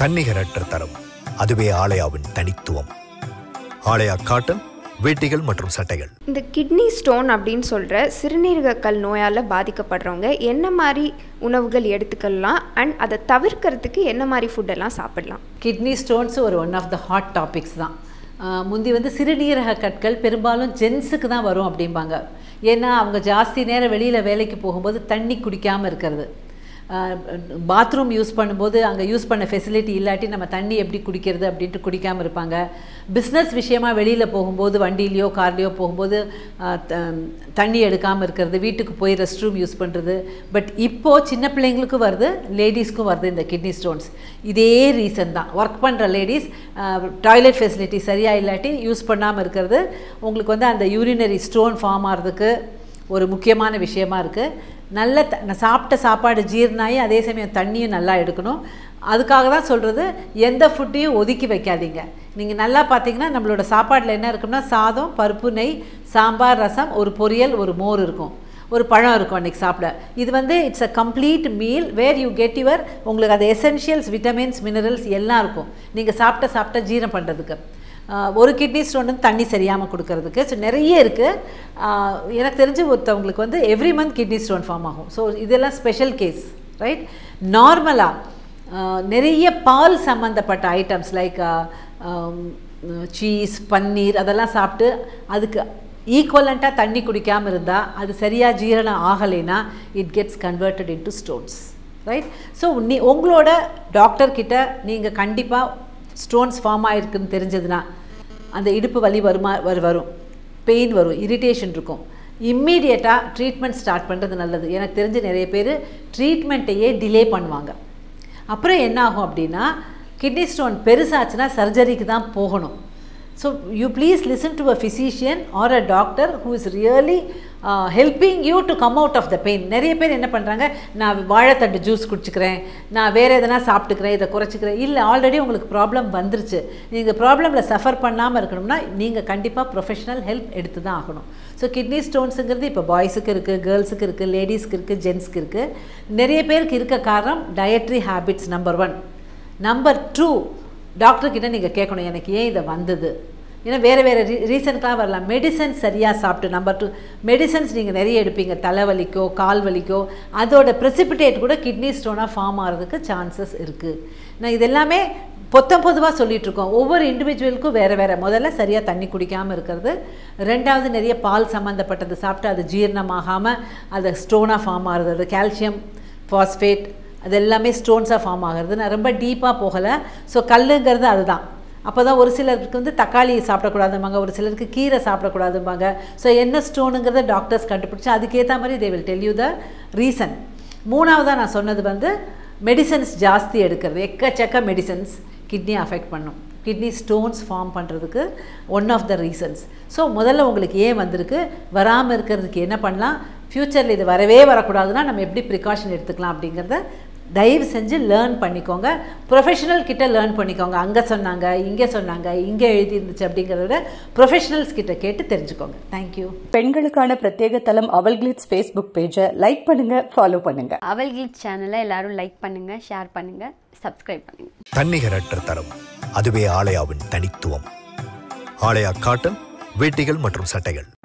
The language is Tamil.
தன்னிகரற்ற தரம் அதுவே ஆலயாவின் தனித்துவம் ஆலயா காட்டன் வேட்டிகள் மற்றும் சட்டைகள் இந்த கிட்னி ஸ்டோன் அப்படின்னு சொல்கிற சிறுநீரகக்கல் நோயால் பாதிக்கப்படுறவங்க என்ன மாதிரி உணவுகள் எடுத்துக்கலாம் அண்ட் அதை தவிர்க்கிறதுக்கு என்ன மாதிரி ஃபுட்டெல்லாம் சாப்பிடலாம் கிட்னி ஸ்டோன்ஸ் ஒரு one of the hot topics தான் ஆஹ் முந்தி வந்து சிறுநீரக கற்கள் பெரும்பாலும் ஜென்ஸுக்கு தான் வரும் அப்படிம்பாங்க ஏன்னா அவங்க ஜாஸ்தி நேரம் வெளியில் வேலைக்கு போகும்போது தண்ணி குடிக்காமல் இருக்கிறது பாத்ரூம் யூஸ் பண்ணும்போது அங்கே யூஸ் பண்ண ஃபெசிலிட்டி இல்லாட்டி நம்ம தண்ணி எப்படி குடிக்கிறது அப்படின்ட்டு குடிக்காமல் இருப்பாங்க பிஸ்னஸ் விஷயமா வெளியில் போகும்போது வண்டியிலையோ கார்லேயோ போகும்போது ஆஹ் த- தண்ணி எடுக்காமல் இருக்கிறது வீட்டுக்கு போய் ரெஸ்ட் ரூம் யூஸ் பண்ணுறது பட் இப்போது சின்ன பிள்ளைங்களுக்கும் வருது லேடிஸ்க்கும் வருது இந்த கிட்னி ஸ்டோன்ஸ் இதே ரீசன் தான் ஒர்க் பண்ணுற லேடிஸ் டாய்லெட் ஃபெசிலிட்டி சரியாக இல்லாட்டி யூஸ் பண்ணாமல் இருக்கிறது உங்களுக்கு வந்து அந்த யூரினரி ஸ்டோன் ஃபார்ம் ஆகிறதுக்கு ஒரு முக்கியமான விஷயமா இருக்குது நல்ல த நான் சாப்பிட்ட சாப்பாடு ஜீரணாகி அதே சமயம் தண்ணியும் நல்லா எடுக்கணும் அதுக்காக தான் சொல்கிறது எந்த ஃபுட்டையும் ஒதுக்கி வைக்காதீங்க நீங்கள் நல்லா பார்த்தீங்கன்னா நம்மளோட சாப்பாட்டில் என்ன இருக்கும்னா சாதம் பருப்பு நெய் சாம்பார் ரசம் ஒரு பொரியல் ஒரு மோர் இருக்கும் ஒரு பழம் இருக்கும் அன்றைக்கி சாப்பிட இது வந்து it's a complete meal where you get your உங்களுக்கு அது எசென்ஷியல்ஸ் விட்டமின்ஸ் மினரல்ஸ் எல்லாம் இருக்கும் நீங்கள் சாப்பிட்ட சாப்பிட்ட ஜீரணம் பண்ணுறதுக்கு ஆஹ் ஒரு கிட்னி ஸ்டோன் வந்து தண்ணி சரியாமல் கொடுக்கறதுக்கு ஸோ நிறைய இருக்குது எனக்கு தெரிஞ்சு ஒருத்தவங்களுக்கு வந்து every month kidney stone form ஆகும் ஸோ இதெல்லாம் ஸ்பெஷல் கேஸ் ரைட் நார்மலாக நிறைய பால் சம்மந்தப்பட்ட ஐட்டம்ஸ் லைக் சீஸ் பன்னீர் அதெல்லாம் சாப்பிட்டு அதுக்கு ஈக்குவலண்ட்டாக தண்ணி குடிக்காமல் இருந்தால் அது சரியாக ஜீரணம் ஆகலைன்னா it gets converted into stones right so நீ உங்களோட டாக்டர் கிட்ட நீங்கள் கண்டிப்பாக ஸ்டோன்ஸ் ஃபார்ம் ஆகிருக்குன்னு தெரிஞ்சதுன்னா அந்த இடுப்பு வலி வருமா வரு வரும் பெயின் வரும் இரிட்டேஷன் இருக்கும் இம்மீடியட்டாக ட்ரீட்மெண்ட் ஸ்டார்ட் பண்ணுறது நல்லது எனக்கு தெரிஞ்ச நிறைய பேர் ட்ரீட்மெண்ட்டையே டிலே பண்ணுவாங்க அப்புறம் என்ன ஆகும் அப்படின்னா கிட்னி ஸ்டோன் பெருசாச்சுன்னா சர்ஜரிக்கு தான் போகணும் so you please listen to a physician or a doctor who is really helping you to come out of the pain நிறைய பேர் என்ன பண்ணுறாங்க நான் வாழைத்தண்டு ஜூஸ் குடிச்சிக்கிறேன் நான் வேறு எதனா சாப்பிட்டுக்கிறேன் இதை குறைச்சிக்கிறேன் இல்லை ஆல்ரெடி உங்களுக்கு ப்ராப்ளம் வந்துருச்சு நீங்கள் ப்ராப்ளமில் சஃபர் பண்ணாமல் இருக்கணும்னா நீங்கள் கண்டிப்பாக ப்ரொஃபஷனல் ஹெல்ப் எடுத்து தான் ஆகணும் ஸோ கிட்னி ஸ்டோன்ஸுங்கிறது இப்போ பாய்ஸுக்கு இருக்குது கேர்ள்ஸுக்கு இருக்குது லேடிஸ்க்கு இருக்குது ஜென்ஸ்க்கு இருக்குது நிறைய பேருக்கு இருக்க காரணம் dietary habits number one number two டாக்டர்கிட்ட நீங்கள் கேட்கணும் எனக்கு ஏன் இதை வந்தது ஏன்னா வேறு வேறு ரீ ரீசனுக்காக வரலாம் மெடிசன்ஸ் சரியாக சாப்பிட்டு நம்பர் டூ மெடிசன்ஸ் நீங்கள் நிறைய எடுப்பீங்க தலைவலிக்கோ கால் வலிக்கோ அதோட precipitate கூட கிட்னி ஸ்டோனாக ஃபார்ம் ஆகிறதுக்கு சான்சஸ் இருக்குது நான் இது எல்லாமே பொத்தம் பொதுவாக சொல்லிட்டு இருக்கோம் ஒவ்வொரு இண்டிவிஜுவலுக்கும் வேறு வேறு முதல்ல சரியாக தண்ணி குடிக்காமல் இருக்கிறது ரெண்டாவது நிறைய பால் சம்மந்தப்பட்டது சாப்பிட்டு அது ஜீரணமாகாமல் அது ஸ்டோனாக ஃபார்ம் ஆகுறது அது கால்சியம் ஃபாஸ்பேட் அது எல்லாமே ஸ்டோன்ஸாக ஃபார்ம் ஆகிறது நான் ரொம்ப டீப்பாக போகலை ஸோ கல்லுங்கிறது அதுதான் அப்போ தான் ஒரு சிலருக்கு வந்து தக்காளி சாப்பிடக்கூடாதும்பாங்க ஒரு சிலருக்கு கீரை சாப்பிடக்கூடாதும்பாங்க ஸோ என்ன ஸ்டோனுங்கிறத டாக்டர்ஸ் கண்டுபிடிச்சு அதுக்கேற்ற மாதிரி they will tell you the reason மூணாவதாக நான் சொன்னது வந்து மெடிசன்ஸ் ஜாஸ்தி எடுக்கிறது எக்கச்சக்க மெடிசன்ஸ் கிட்னி அஃபெக்ட் பண்ணும் கிட்னி ஸ்டோன்ஸ் ஃபார்ம் பண்ணுறதுக்கு one of the reasons so முதல்ல உங்களுக்கு ஏன் வந்திருக்கு வராமல் இருக்கிறதுக்கு என்ன பண்ணலாம் ஃப்யூச்சரில் இது வரவே வரக்கூடாதுன்னா நம்ம எப்படி ப்ரிகாஷன் எடுத்துக்கலாம் அப்படிங்கிறத தயவு செஞ்சு லேர்ன் பண்ணிக்கோங்க ப்ரொஃபஷனல் கிட்ட லேர்ன் பண்ணிக்கோங்க அங்கே சொன்னாங்க இங்கே சொன்னாங்க இங்கே எழுதியிருந்துச்சு அப்படிங்கிறத விட ப்ரொஃபஷனல்ஸ் கிட்ட கேட்டு தெரிஞ்சுக்கோங்க தேங்க்யூ பெண்களுக்கான பிரத்யேக தளம் அவல் கிளிட்ஸ் ஃபேஸ்புக் பேஜை லைக் பண்ணுங்க ஃபாலோ பண்ணுங்க அவல் கிளிட் சேனலை எல்லாரும் லைக் பண்ணுங்க ஷேர் பண்ணுங்க சப்ஸ்கிரைப் பண்ணுங்க தன்னிகரற்ற தரம் அதுவே ஆலயாவின் தனித்துவம் ஆலயா காட்டன் வேட்டிகள் மற்றும் சட்டைகள்